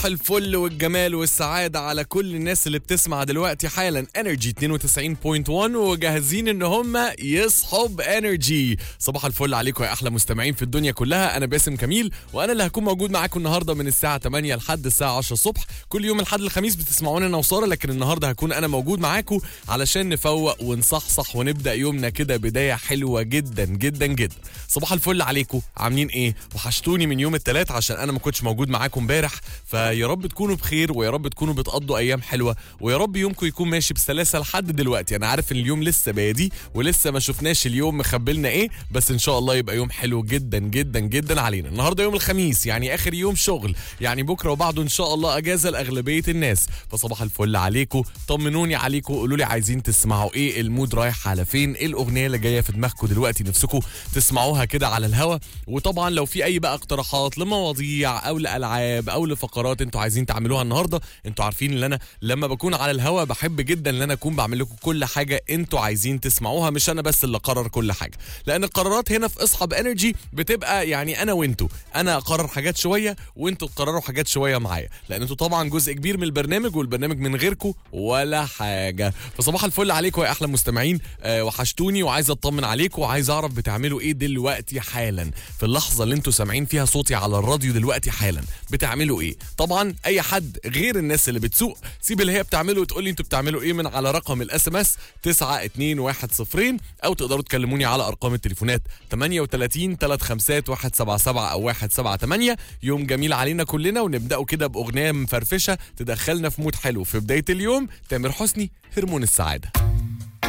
الفل والجمال والسعادة على كل الناس اللي بتسمع دلوقتي حالا انرجي 92.1 وجاهزين ان هم يصحوا بانرجي صباح الفل عليكم يا احلى مستمعين في الدنيا كلها انا باسم كميل وانا اللي هكون موجود معاكم النهارده من الساعة 8 لحد الساعة 10 الصبح كل يوم لحد الخميس بتسمعوني انا وساره لكن النهارده هكون انا موجود معاكم علشان نفوق ونصحصح ونبدا يومنا كده بداية حلوة جدا جدا جدا صباح الفل عليكم عاملين ايه وحشتوني من يوم الثلاث عشان انا ما كنتش موجود معاكم امبارح فيا رب تكونوا بخير ويا رب تكونوا بتقضوا ايام حلوه ويا رب يومكم يكون ماشي بسلاسه لحد دلوقتي انا عارف ان اليوم لسه بادي ولسه ما شفناش اليوم مخبلنا ايه بس ان شاء الله يبقى يوم حلو جدا جدا جدا علينا النهارده يوم الخميس يعني اخر يوم شغل يعني بكره وبعده ان شاء الله اجازه لاغلبيه الناس فصباح الفل عليكم طمنوني عليكم قولوا لي عايزين تسمعوا ايه المود رايح على فين ايه الاغنيه اللي جايه في دماغكم دلوقتي نفسكم تسمعوها كده على الهوا وطبعا لو في اي بقى اقتراحات لمواضيع او لالعاب او لفقرات انتوا عايزين تعملوها النهارده انتوا عارفين ان انا لما بكون على الهوا بحب جدا ان انا اكون بعمل لكم كل حاجه انتوا عايزين تسمعوها مش انا بس اللي اقرر كل حاجه لان القرارات هنا في اصحاب انرجي بتبقى يعني انا وانتوا انا اقرر حاجات شويه وانتوا تقرروا حاجات شويه معايا لان انتوا طبعا جزء كبير من البرنامج والبرنامج من غيركم ولا حاجه فصباح الفل عليكم يا احلى مستمعين أه وحشتوني وعايز اطمن عليكم وعايز اعرف بتعملوا ايه دلوقتي حالا في اللحظه اللي انتوا سامعين فيها صوتي على الراديو دلوقتي حالا بتعملوا ايه طبعا اي حد غير الناس اللي بتسوق سيب اللي هي بتعمله وتقول لي انتوا بتعملوا ايه من على رقم الاس ام اس 9210 او تقدروا تكلموني على ارقام التليفونات 38 35 177 او 178 يوم جميل علينا كلنا ونبداوا كده باغنيه مفرفشه تدخلنا في مود حلو في بدايه اليوم تامر حسني هرمون السعاده